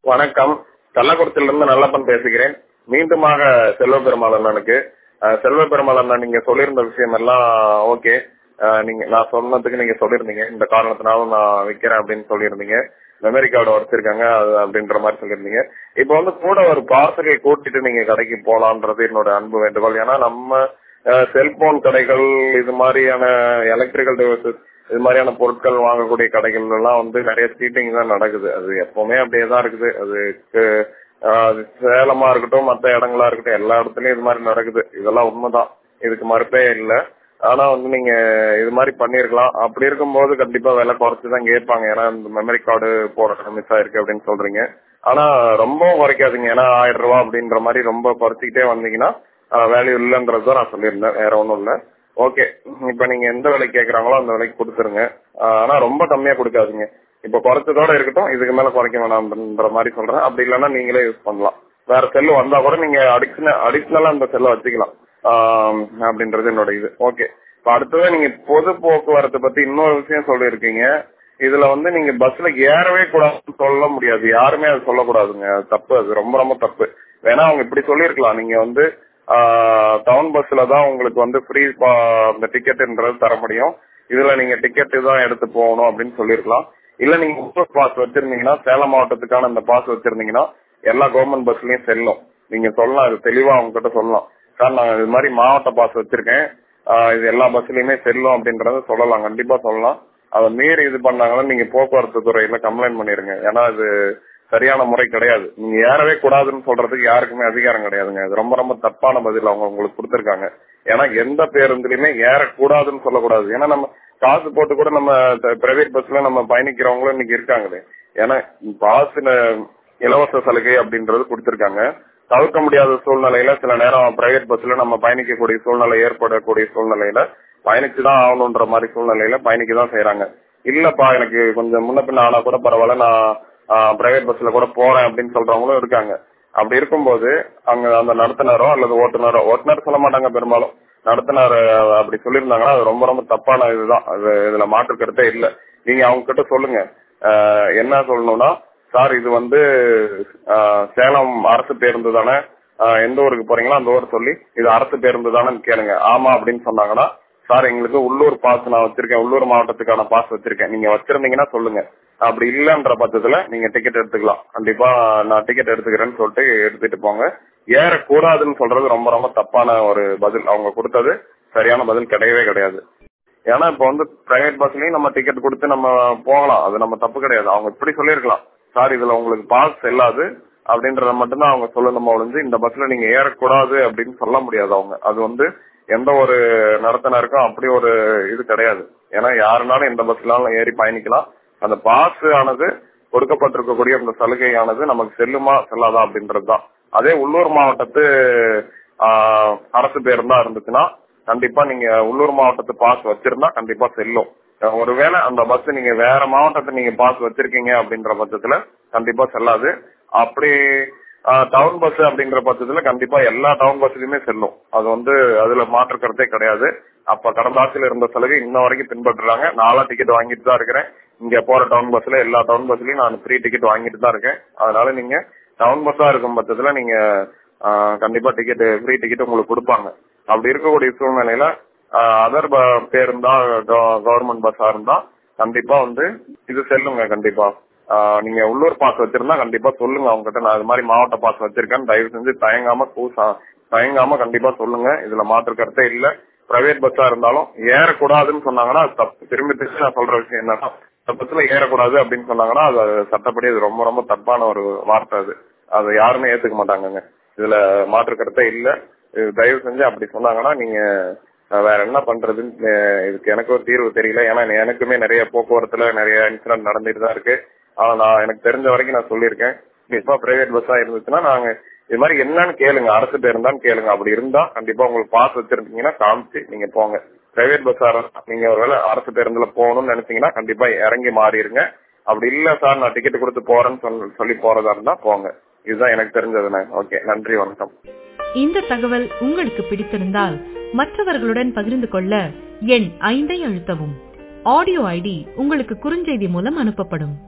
வணக்கம் கள்ளக்குறிச்சியிலிருந்து நல்லப்பன் பேசுகிறேன் மீண்டுமாக செல்வ பெருமாள் அண்ணனுக்கு அஹ், செல்வ பெருமாள் அண்ணன் நீங்க சொல்லியிருந்த விஷயம் எல்லாம் ஓகே நீங்க நான் சொன்னதுக்கு நீங்க சொல்லியிருந்தீங்க இந்த காரணத்தினால நான் விக்கிறேன் அப்படின்னு சொல்லியிருந்தீங்க மெமரி கார்டு உடச்சிருக்காங்க அது அப்படின்ற மாதிரி சொல்லியிருந்தீங்க இப்போ வந்து கூட ஒரு பார்சலை கூட்டிட்டு நீங்க கடைக்கு போலான்றது என்னோட அன்பு வேண்டுகோள் ஏன்னா நம்ம செல்போன் கடைகள் இது மாதிரியான எலக்ட்ரிக்கல் டிவைசஸ் இது மாதிரியான பொருட்கள் வாங்கக்கூடிய கடைகள் எல்லாம் வந்து நிறைய சீட்டிங் தான் நடக்குது அது எப்பவுமே அப்படியே தான் இருக்குது அதுக்கு ஆஹ், அது சேலமா இருக்கட்டும் மத்த இடங்களா இருக்கட்டும் எல்லா இடத்துலயும் இது மாதிரி நடக்குது இதெல்லாம் உண்மைதான் இதுக்கு மறுப்பே இல்ல ஆனா வந்து நீங்க இது மாதிரி பண்ணிருக்கலாம் அப்படி இருக்கும்போது கண்டிப்பா விலை குறைச்சு தான் கேட்பாங்க ஏன்னா இந்த மெமரி கார்டு போட மிஸ் ஆயிருக்கு அப்படின்னு சொல்றீங்க ஆனா ரொம்பவும் குறைக்காதீங்க ஏன்னா ஆயிரம் ரூபாய் அப்படின்ற மாதிரி ரொம்ப குறைச்சிக்கிட்டே வந்தீங்கன்னா வேல்யூ இல்லைன்றது தான் நான் சொல்லியிருந்தேன் வேற ஒன்றும் இல்லை ஓகே இப்ப நீங்க எந்த விலைக்கு கேக்குறாங்களோ அந்த விலைக்கு கொடுத்துருங்க ஆஹ் ஆனா ரொம்ப கம்மியா கொடுக்காதீங்க இப்ப குறைச்சதோட இருக்கட்டும் இதுக்கு மேல குறைக்க வேணாம்ன்ற மாதிரி சொல்றேன் அப்படி இல்லைன்னா நீங்களே யூஸ் பண்ணலாம் வேற செல்லு வந்தா கூட நீங்க அடிஷனல் அடிஷனலா அந்த செல்லை வச்சுக்கலாம் ஆஹ் அப்படின்றது என்னோட இது ஓகே இப்ப அடுத்தது நீங்க பொது போக்குவரத்து பத்தி இன்னொரு விஷயம் சொல்லியிருக்கீங்க இதுல வந்து நீங்க பஸ்ல ஏறவே கூடாதுன்னு சொல்ல முடியாது யாருமே அது சொல்லக்கூடாதுங்க அது தப்பு அது ரொம்ப ரொம்ப தப்பு வேணா அவங்க இப்படி சொல்லியிருக்கலாம் நீங்க வந்து டவுன் பஸ்ல தான் உங்களுக்கு வந்து ஃப்ரீ அந்த டிக்கெட்ன்றது தர முடியும் இதுல நீங்க டிக்கெட் தான் எடுத்து போகணும் அப்படின்னு சொல்லியிருக்கலாம் இல்ல நீங்க உள்ளூர் பாஸ் வச்சிருந்தீங்கன்னா சேலம் மாவட்டத்துக்கான அந்த பாஸ் வச்சிருந்தீங்கன்னா எல்லா கவர்மெண்ட் பஸ்லயும் செல்லும் நீங்க சொல்லலாம் இது தெளிவா அவங்க கிட்ட சொல்லலாம் சார் நான் இது மாதிரி மாவட்ட பாஸ் வச்சிருக்கேன் ஆஹ் இது எல்லா பஸ்லயுமே செல்லும் அப்படின்றத சொல்லலாம் கண்டிப்பா சொல்லலாம் அதை மீறி இது பண்ணாங்கன்னா நீங்க போக்குவரத்து துறையில கம்ப்ளைண்ட் பண்ணிருங்க ஏன்னா இது சரியான முறை கிடையாது நீங்க ஏறவே கூடாதுன்னு சொல்றதுக்கு யாருக்குமே அதிகாரம் கிடையாதுங்க இது ரொம்ப ரொம்ப தப்பான பதில் அவங்க உங்களுக்கு கொடுத்திருக்காங்க ஏன்னா எந்த பேருந்துலயுமே ஏறக்கூடாதுன்னு சொல்லக்கூடாது ஏன்னா நம்ம காசு போட்டு கூட நம்ம பிரைவேட் பஸ்ல நம்ம பயணிக்கிறவங்களும் இன்னைக்கு இருக்காங்களே ஏன்னா பாஸ்ல இலவச சலுகை அப்படின்றது கொடுத்திருக்காங்க தவிர்க்க முடியாத சூழ்நிலையில சில நேரம் பிரைவேட் பஸ்ல நம்ம பயணிக்கக்கூடிய சூழ்நிலை ஏற்படக்கூடிய சூழ்நிலையில பயணிச்சுதான் ஆகணுன்ற மாதிரி சூழ்நிலையில பயணிக்க தான் செய்யறாங்க இல்லப்பா எனக்கு கொஞ்சம் முன்ன பின்ன ஆனா கூட பரவாயில்ல நான் பிரைவேட் பஸ்ல கூட போறேன் அப்படின்னு சொல்றவங்களும் இருக்காங்க அப்படி இருக்கும்போது அங்க அந்த நடத்துனரோ அல்லது ஓட்டுநரோ ஓட்டுநர் சொல்ல மாட்டாங்க பெரும்பாலும் நடத்துனர் அப்படி சொல்லியிருந்தாங்கன்னா அது ரொம்ப ரொம்ப தப்பான இதுதான் அது இதுல மாற்று கருத்தே இல்ல நீங்க அவங்க கிட்ட சொல்லுங்க ஆஹ் என்ன சொல்லணும்னா சார் இது வந்து ஆஹ் சேலம் அரசு பேருந்து தானே ஆஹ் எந்த ஊருக்கு போறீங்களோ அந்த ஊர் சொல்லி இது அரசு பேருந்து தானே கேளுங்க ஆமா அப்படின்னு சொன்னாங்கன்னா சார் எங்களுக்கு உள்ளூர் பாஸ் நான் வச்சிருக்கேன் உள்ளூர் மாவட்டத்துக்கான பாஸ் வச்சிருக்கேன் நீங்க வச்சிருந்தீங்கன்னா சொல்லுங்க அப்படி இல்லன்ற பட்சத்துல நீங்க டிக்கெட் எடுத்துக்கலாம் கண்டிப்பா நான் டிக்கெட் எடுத்துக்கிறேன்னு சொல்லிட்டு எடுத்துட்டு போங்க ஏறக்கூடாதுன்னு சொல்றது ரொம்ப ரொம்ப தப்பான ஒரு பதில் அவங்க கொடுத்தது சரியான பதில் கிடையவே கிடையாது ஏன்னா இப்ப வந்து பிரைவேட் பஸ்லயும் நம்ம டிக்கெட் கொடுத்து நம்ம போகலாம் அது நம்ம தப்பு கிடையாது அவங்க இப்படி சொல்லியிருக்கலாம் சார் இதுல உங்களுக்கு பாஸ் செல்லாது அப்படின்றத மட்டும்தான் அவங்க சொல்லணுமா ஒழிஞ்சு இந்த பஸ்ல நீங்க ஏறக்கூடாது அப்படின்னு சொல்ல முடியாது அவங்க அது வந்து எந்த ஒரு நடத்துனருக்கும் அப்படி ஒரு இது கிடையாது ஏன்னா யாருனாலும் எந்த பஸ்லாலும் ஏறி பயணிக்கலாம் அந்த பாஸ் ஆனது கொடுக்கப்பட்டிருக்கக்கூடிய அந்த சலுகையானது நமக்கு செல்லுமா செல்லாதா அப்படின்றதுதான் அதே உள்ளூர் மாவட்டத்து ஆஹ், அரசு பேருந்தா இருந்துச்சுன்னா கண்டிப்பா நீங்க உள்ளூர் மாவட்டத்து பாஸ் வச்சிருந்தா கண்டிப்பா செல்லும் ஒருவேளை அந்த பஸ் நீங்க வேற மாவட்டத்தை நீங்க பாஸ் வச்சிருக்கீங்க அப்படின்ற பட்சத்துல கண்டிப்பா செல்லாது அப்படி டவுன் பஸ் அப்படின்ற பட்சத்துல கண்டிப்பா எல்லா டவுன் பஸ்லயுமே செல்லும் அது வந்து அதுல மாற்று கருத்தே கிடையாது அப்ப கடந்த ஆட்சியில இருந்த சலுகை இன்ன வரைக்கும் பின்பற்றுறாங்க நாளா டிக்கெட் வாங்கிட்டு தான் இருக்கிறேன் இங்க போற டவுன் பஸ்ல எல்லா டவுன் பஸ்லயும் நான் ஃப்ரீ டிக்கெட் வாங்கிட்டு தான் இருக்கேன் அதனால நீங்க டவுன் பஸ்ஸா இருக்கும் பட்சத்துல நீங்க ஆஹ், கண்டிப்பா டிக்கெட் ஃப்ரீ டிக்கெட் உங்களுக்கு கொடுப்பாங்க அப்படி இருக்கக்கூடிய சூழ்நிலையில அதர் பேருந்தா கவர்மெண்ட் பஸ்ஸா இருந்தா கண்டிப்பா வந்து இது செல்லுங்க கண்டிப்பா ஆஹ், நீங்க உள்ளூர் பாஸ் வச்சிருந்தா கண்டிப்பா சொல்லுங்க அவங்க கிட்ட நான் இது மாதிரி மாவட்ட பாஸ் வச்சிருக்கேன் தயவு செஞ்சு தயங்காம கூசா தயங்காம கண்டிப்பா சொல்லுங்க இதுல மாற்று கருத்தே இல்ல பிரைவேட் பஸ்ஸா இருந்தாலும் ஏறக்கூடாதுன்னு சொன்னாங்கன்னா அது தப்பு திரும்பி திரும்பி நான் சொல்ற விஷயம் என்னன்னா இந்த பஸ்ல ஏறக்கூடாது அப்படின்னு சொன்னாங்கன்னா அது சட்டப்படி அது ரொம்ப ரொம்ப தப்பான ஒரு வார்த்தை அது அதை யாருமே ஏத்துக்க மாட்டாங்கங்க இதுல மாற்று கருத்தே இல்ல இது தயவு செஞ்சு அப்படி சொன்னாங்கன்னா நீங்க அஹ், வேற என்ன பண்றதுன்னு அஹ், இதுக்கு எனக்கு ஒரு தீர்வு தெரியல ஏன்னா எனக்குமே நிறைய போக்குவரத்துல நிறைய இன்சிடென்ட் நடந்துட்டு தான் இருக்கு ஆனா நான் எனக்கு தெரிஞ்ச வரைக்கும் நான் சொல்லியிருக்கேன் கண்டிப்பா பிரைவேட் பஸ்ஸா இருந்துச்சுன்னா நாங்க இது மாதிரி என்னன்னு கேளுங்க அரசு பேருந்தான்னு கேளுங்க அப்படி இருந்தா கண்டிப்பா உங்களுக்கு பாஸ் வச்சிருந்தீங்கன்னா காமிச்சு நீங்க போங்க பிரைவேட் பஸ்ஸா இருந்தா நீங்க ஒருவேளை அரசு பேருந்துல போகணும்னு நினைச்சீங்கன்னா கண்டிப்பா இறங்கி மாறிடுங்க அப்படி இல்ல சார் நான் டிக்கெட் கொடுத்து போறேன்னு சொல்லி சொல்லி போறதா இருந்தா போங்க இதுதான் எனக்கு தெரிஞ்சதுண்ணே ஓகே நன்றி வணக்கம் இந்த தகவல் உங்களுக்கு பிடித்திருந்தால் மற்றவர்களுடன் பகிர்ந்து கொள்ள எண் ஐந்தை அழுத்தவும் ஆடியோ ஐடி உங்களுக்கு குறுஞ்செய்தி மூலம் அனுப்பப்படும்